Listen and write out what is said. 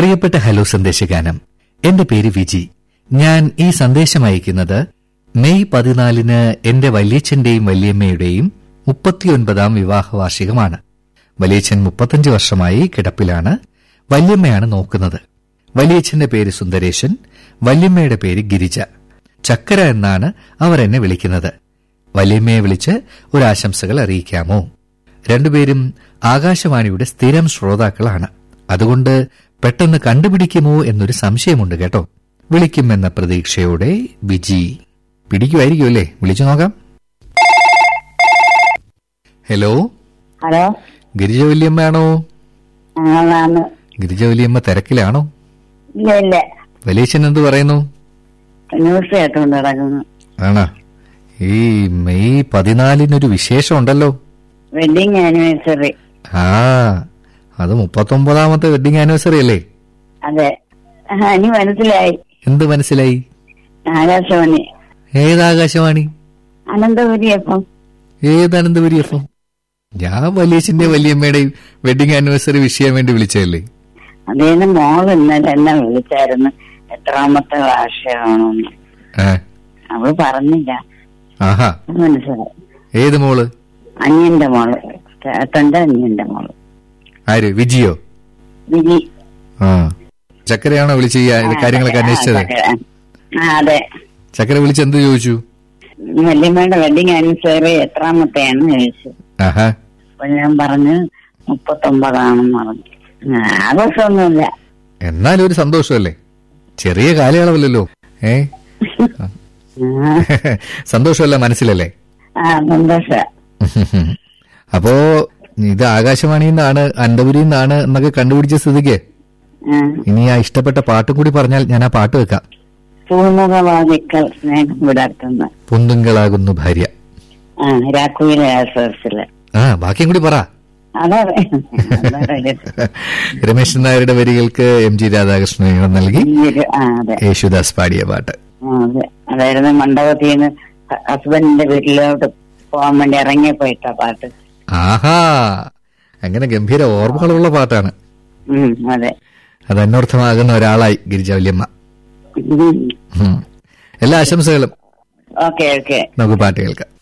പ്രിയപ്പെട്ട ഹലോ സന്ദേശഗാനം എന്റെ പേര് വിജി ഞാൻ ഈ സന്ദേശം അയക്കുന്നത് മെയ് പതിനാലിന് എന്റെ വല്യച്ഛന്റെയും വല്യമ്മയുടെയും മുപ്പത്തിയൊൻപതാം വിവാഹ വാർഷികമാണ് വലിയച്ഛൻ മുപ്പത്തഞ്ച് വർഷമായി കിടപ്പിലാണ് വല്യമ്മയാണ് നോക്കുന്നത് വലിയച്ഛന്റെ പേര് സുന്ദരേശൻ വല്യമ്മയുടെ പേര് ഗിരിജ ചക്കര എന്നാണ് അവർ എന്നെ വിളിക്കുന്നത് വല്യമ്മയെ വിളിച്ച് ഒരാശംസകൾ അറിയിക്കാമോ രണ്ടുപേരും ആകാശവാണിയുടെ സ്ഥിരം ശ്രോതാക്കളാണ് അതുകൊണ്ട് പെട്ടെന്ന് കണ്ടുപിടിക്കുമോ എന്നൊരു സംശയമുണ്ട് കേട്ടോ വിളിക്കുമെന്ന പ്രതീക്ഷയോടെ വിജി പിടിക്കുമായിരിക്കുമല്ലേ വിളിച്ചു നോക്കാം ഹലോ ഹലോ ഗിരിജ വല്യമ്മയാണോ ആളാണ് ഗിരിജ വല്യമ്മ തിരക്കിലാണോ ഇല്ല ഇല്ല വലിയച്ഛൻ എന്ത് പറയുന്നു ന്യൂസ് കേട്ടോണ്ട് കിടക്കുന്നു ആണോ ഈ മെയ് പതിനാലിനൊരു വിശേഷം ഉണ്ടല്ലോ വെഡിങ് ആനിവേഴ്സറി ആ അത് മുപ്പത്തൊമ്പതാമത്തെ വെഡിങ് ആനിവേഴ്സറി അല്ലേ അതെ ആ, ഇനി മനസ്സിലായി എന്ത് മനസ്സിലായി ആകാശവാണി ഏത് ആകാശവാണി അനന്തപുരി അപ്പം ഏത് അനന്തപുരി എഫ് എം ഞാൻ വലിയച്ഛന്റെ വല്യമ്മയുടെയും വെഡിങ് ആനിവേഴ്സറി വിഷ് ചെയ്യാൻ വേണ്ടി വിളിച്ചതല്ലേ അതേന്ന് മോള് ഇന്നലെ എന്നെ വിളിച്ചായിരുന്നു എത്രാമത്തെ വാർഷികമാണെന്ന് ആ അവള് പറഞ്ഞില്ല ആഹാ അത് മനസ്സിലായി ഏത് മോള് അനിയന്റെ മോള് ചേട്ടന്റെ അനിയന്റെ മോള് ആര് വിജിയോ വിജി ആ ചക്കരയാണോ വിളിച്ച് ഈ ഇത് കാര്യങ്ങളൊക്കെ അന്വേഷിച്ചത് ആ അതെ ചക്കര വിളിച്ച് എന്ത് ചോദിച്ചു വല്യമ്മയുടെ വെഡിങ് ആനിവേഴ്സറി എത്രാമത്തെയാണെന്ന് ചോദിച്ചു ആഹാ അപ്പൊ ഞാൻ പറഞ്ഞു മുപ്പത്തൊമ്പതാണെന്ന് പറഞ്ഞു ആ, ആഘോഷമൊന്നുമില്ല എന്നാലും ഒരു സന്തോഷമല്ലേ ചെറിയ കാലയളവല്ലല്ലോ ഏ ആ, സന്തോഷമല്ല മനസ്സിലല്ലേ ആ സന്തോഷ അപ്പോ ഇത് ആകാശവാണിയിൽ നിന്നാണ് അനന്തപുരിയിൽ നിന്നാണ് എന്നൊക്കെ കണ്ടുപിടിച്ച സ്ഥിതിക്ക് ഇനി ആ ഇഷ്ടപ്പെട്ട പാട്ടും കൂടി പറഞ്ഞാൽ ഞാൻ ആ പാട്ട് വെക്കാം പൂർണ്ണതവാദിക്കൽ സ്നേഹം വിടർത്തുന്ന പൊന്തുങ്കളാകുന്നു ഭാര്യ ആ രാഘുവിലെ ആശ്വാസില് ആ ബാക്കിയും കൂടി പറ അതെ അതെ രമേശൻ നായരുടെ വരികൾക്ക് എം ജി രാധാകൃഷ്ണൻ ഈണം നൽകി ഈയൊരു- ആ അതെ യേശുദാസ് പാടിയ പാട്ട് ആ, അതെ അതായിരുന്നു മണ്ഡപത്തിൽ നിന്ന് ഹസ്ബൻഡിന്റെ വീട്ടിലോട്ട് പോകാൻ വേണ്ടി ഇറങ്ങിയപ്പോയിട്ട പാട്ട് ആഹാ അങ്ങനെ ഗംഭീര ഓർമ്മകളുള്ള പാട്ടാണ് ഉം അതെ അത് അന്വർത്ഥമാകുന്ന ഒരാളായി ഗിരിജ വല്യമ്മ ഉം. ഉം. എല്ലാ ആശംസകളും ഓക്കെ ഓക്കെ നമുക്ക് പാട്ട് കേൾക്കാം